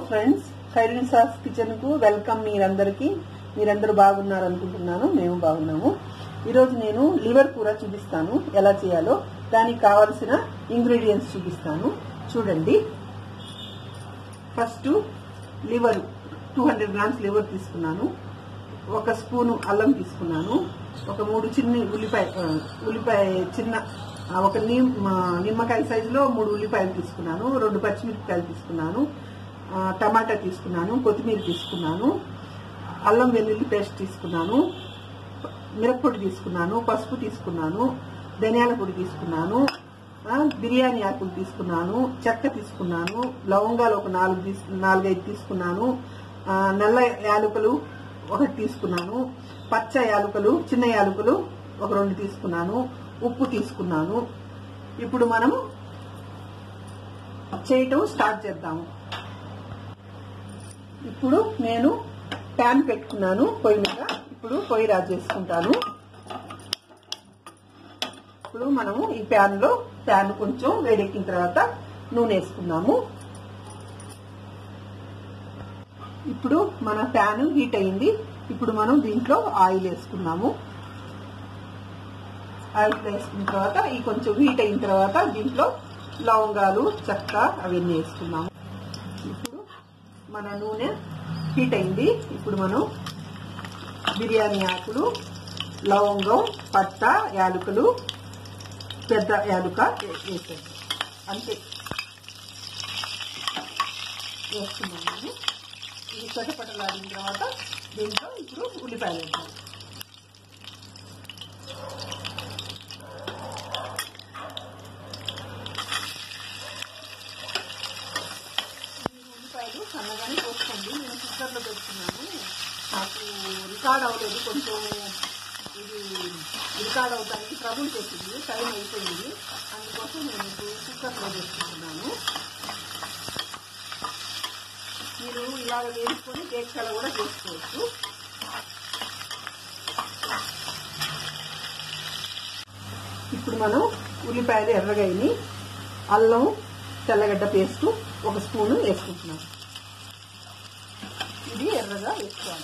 Friends ఖైరీన్ సాస్ kitchen కు వెల్కమ్ మీరందరికీ మీరందరూ బాగున్నారు అనుకుంటున్నాను మేము బాగున్నాము ఈరోజు నేను లివర్ కూర చూపిస్తాను ఎలా చేయాలో దానికి కావలసిన ఇంగ్రీడియంట్స్ చూపిస్తాను చూడండి first liver two hundred grams liver తీసుకున్నాను ఒక స్పూను అల్లం తీసుకున్నాను ఒక మూడు చిన్న ఉల్లిపాయ ఆ, ఉల్లిపాయ చిన్న ఆ, ఒక నిమ్- ఆ, నిమ్మకాయ సైజులో మూడు ఉల్లిపాయలు తీసుకున్నాను రెండు పచ్చిమిరపకాయలు తీసుకున్నాను ఆ, టమాటా తీసుకున్నాను కొత్తిమీర తీసుకున్నాను అల్లం వెల్లుల్లి పేస్ట్ తీసుకున్నాను ప- మిరప్పొడి తీసుకున్నాను పసుపు తీసుకున్నాను ధనియాల పొడి తీసుకున్నాను ఆ, బిర్యానీ ఆకులు తీసుకున్నాను చెక్క తీసుకున్నాను లవంగాలు ఒక నాలుగు తీసు నాలుగైదు తీసుకున్నాను ఆ, నల్ల యాలకులు ఒకటి తీసుకున్నాను పచ్చ యాలకులు చిన్న యాలకులు ఒక రెండు తీసుకున్నాను ఉప్పు తీసుకున్నాను ఇప్పుడు మనం చేయటం స్టార్ట్ చేద్దాము ఇప్పుడు నేను ప్యాన్ పెట్టుకున్నాను పొయ్యి మీద ఇప్పుడు పొయ్యి రాజేసుకుంటాను ఇప్పుడు మనము ఈ ప్యాన్ లో ప్యాన్ కొంచెం వేడెక్కిన తర్వాత నూనె వేసుకుందాము ఇప్పుడు మన ప్యాన్ హీట్ అయింది ఇప్పుడు మనం దీంట్లో ఆయిల్ వేసుకున్నాము ఆయిల్ వేసుకున్న తర్వాత ఈ కొంచెం హీట్ అయిన తర్వాత దీంట్లో లవంగాలు చెక్క అవన్నీ వేసుకున్నాము ఇప్పుడు మన నూనె హీట్ అయింది ఇప్పుడు మనం బిర్యానీ ఆకులు లవంగం పట్ట యాలకులు పెద్ద యాలుక వేసాను అంతే వేస్తున్నాను ఇది చటపటలాడిన తర్వాత దీంట్లో ఇప్పుడు ఉల్లిపాయలు వేద్దాం ఈ ఉల్లిపాయలు సన్నగానే పోసుకోండి నేను కుక్కర్లో పెట్టుకున్నాను నాకు రికార్డ్ అవ్వలేదు కొంచెం ఇది రికార్డ్ అవుతానికి ట్రబుల్ పెట్టింది టైం అయిపోయింది అందుకోసం నేను ఇప్పుడు కుక్కర్లో పెట్టుకుంటున్నాను మీరు ఇలాగ వేసుకొని దేక్షాల కూడా చేసుకోవచ్చు ఇప్పుడు మనం ఉల్లిపాయలు ఎర్రగాయని అల్లం తెల్లగడ్డ పేస్ట్ ఒక స్పూను వేసుకుంటున్నాం ఇది ఎర్రగా వేసుకోవాలి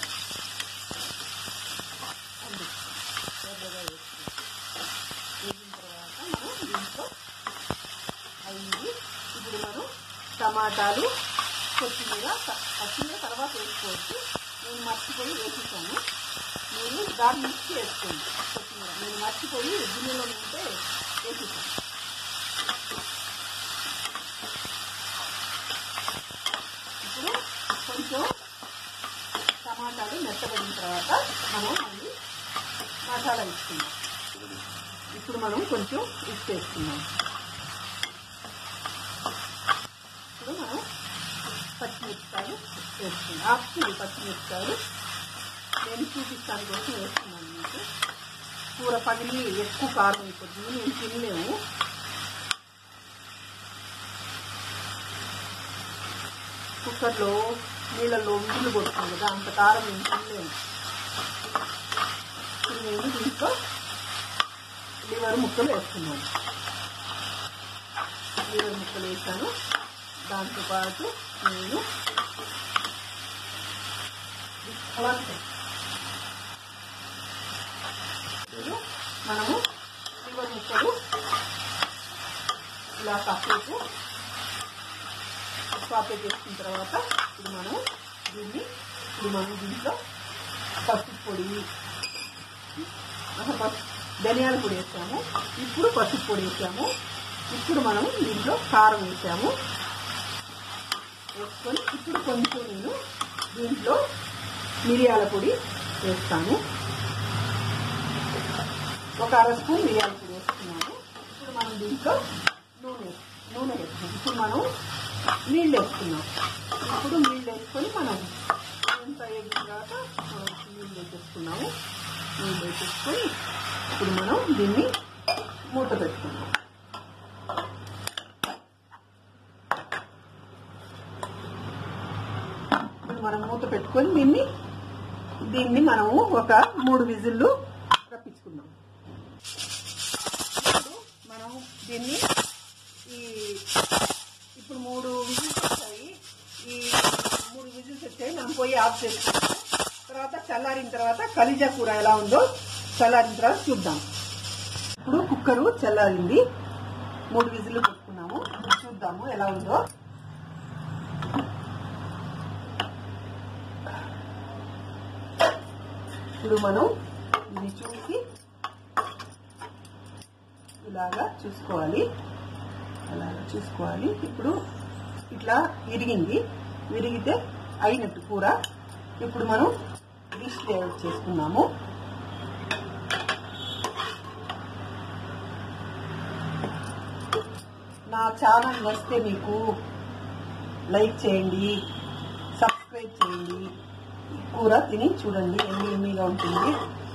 అంతే. ఎర్రగా వేసుకున్నాం వేసిన తర్వాత మనం దీంట్లో అయింది ఇప్పుడు మనం టమాటాలు కొత్తిమీర త- కొత్తిమీర తర్వాత వేసుకోవచ్చు నేను మర్చిపోయి వేసేసాను మీరు దాన్ని మిక్స్ చేసుకోండి కొత్తిమీర నేను మర్చిపోయి గిన్నెలో ఉంటే వేసేసాను ఇప్పుడు కొంచెం టమాటాలు మెత్తబడిన తర్వాత మనం మళ్ళీ మసాలా ఇస్తున్నాం ఇప్పుడు మనం కొంచెం ఉప్పు వేసుకున్నాం ఇప్పుడు మనం పచ్చిమిరపకాయలు వేసుకున్నాం ఆకులు పచ్చిమిరపకాయలు నేను చూపిస్తాను కోసం వేస్తున్నాను మీకు కూర పగిలి ఎక్కువ కారం అయిపోతుంది నేను తినలేము కుక్కర్లో నీళ్ళల్లో ఉండిలు కొడుతుంది కదా అంత కారం నేను తినలేము ఇప్పుడు నేను దీంట్లో లివర్ ముక్కలు వేస్తున్నాను లివర్ ముక్కలు వేసాను దాంతోపాటు నేను ఇప్పుడు మనము లివర్ ముక్కలు ఇలా కాసేపు సాపే చేసుకున్న తర్వాత ఇప్పుడు మనం దీన్ని ఇప్పుడు మనం దీంట్లో పసుపు పొడి ఆహా, పసు- ధనియాల పొడి వేసాము ఇప్పుడు పసుపు పొడి వేసాము ఇప్పుడు మనం దీంట్లో కారం వేసాము వేసుకొని ఇప్పుడు కొంచెం నేను దీంట్లో మిరియాల పొడి వేస్తాను ఒక అర స్పూన్ మిరియాల పొడి వేస్తున్నాను ఇప్పుడు మనం దీంట్లో నూనె నూనె వేస్తున్నాం ఇప్పుడు మనం నీళ్ళు వేసుకున్నాం ఇప్పుడు నీళ్ళు వేసుకొని మనం ఎంత వేగిన తర్వాత మనం నీళ్ళు వేసేసుకున్నాము నీళ్ళు వేసేసుకొని ఇప్పుడు మనం దీన్ని మూత పెట్టుకున్నాం ఇప్పుడు మనం మూత పెట్టుకొని దీన్ని దీన్ని మనము ఒక మూడు విజిల్లు రప్పించుకున్నాం ఇప్పుడు మనం దీన్ని ఈ ఇప్పుడు మూడు విజిల్స్ వచ్చాయి ఈ మూడు విజిల్స్ వచ్చాయి మనం పొయ్యి ఆఫ్ చేసుకుంటాం తర్వాత చల్లారిన తర్వాత కలిజా కూర ఎలా ఉందో చల్లారిన తర్వాత చూద్దాం ఇప్పుడు కుక్కరు చల్లారింది మూడు విజిల్లు పెట్టుకున్నాము చూద్దాము ఎలా ఉందో ఇప్పుడు మనం ఇది చూసి ఇలాగా చూసుకోవాలి అలాగా చూసుకోవాలి ఇప్పుడు ఇట్లా విరిగింది విరిగితే అయినట్టు కూర ఇప్పుడు మనం డిష్ లేఅవుట్ చేసుకున్నాము నా ఛానల్ వస్తే మీకు లైక్ చేయండి సబ్స్క్రైబ్ చేయండి ఈ కూర తిని చూడండి ఎన్ని ఎన్నిగా ఉంటుంది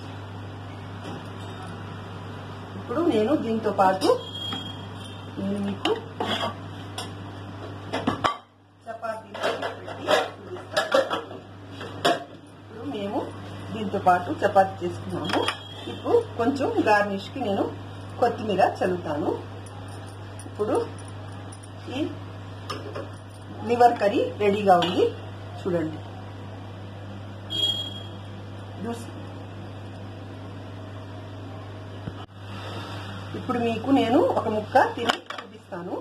ఇప్పుడు నేను దీంతో పాటు నేను మీకు చపాతీలు పెట్టి చూపిస్తాను ఇప్పుడు మేము దీంతో పాటు చపాతీ చేసుకున్నాము ఇప్పుడు కొంచెం గార్నిష్కి నేను కొత్తిమీర చల్లుతాను ఇప్పుడు ఈ లివర్ కర్రీ రెడీగా ఉంది చూడండి జ్యూస్ ఇప్పుడు మీకు నేను ఒక ముక్క తిని చూపిస్తాను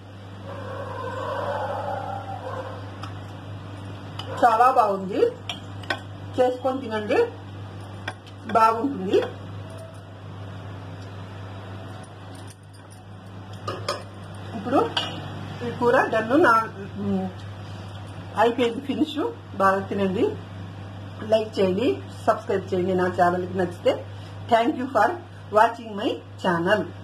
చాలా బాగుంది చేసుకొని తినండి బాగుంటుంది ఇప్పుడు ఈ కూర డన్ను నా మ్, అయిపోయింది ఫినిష్ బాగా తినండి లైక్ చేయండి సబ్స్క్రైబ్ చేయండి నా ఛానల్కి నచ్చితే thank you for watching my channel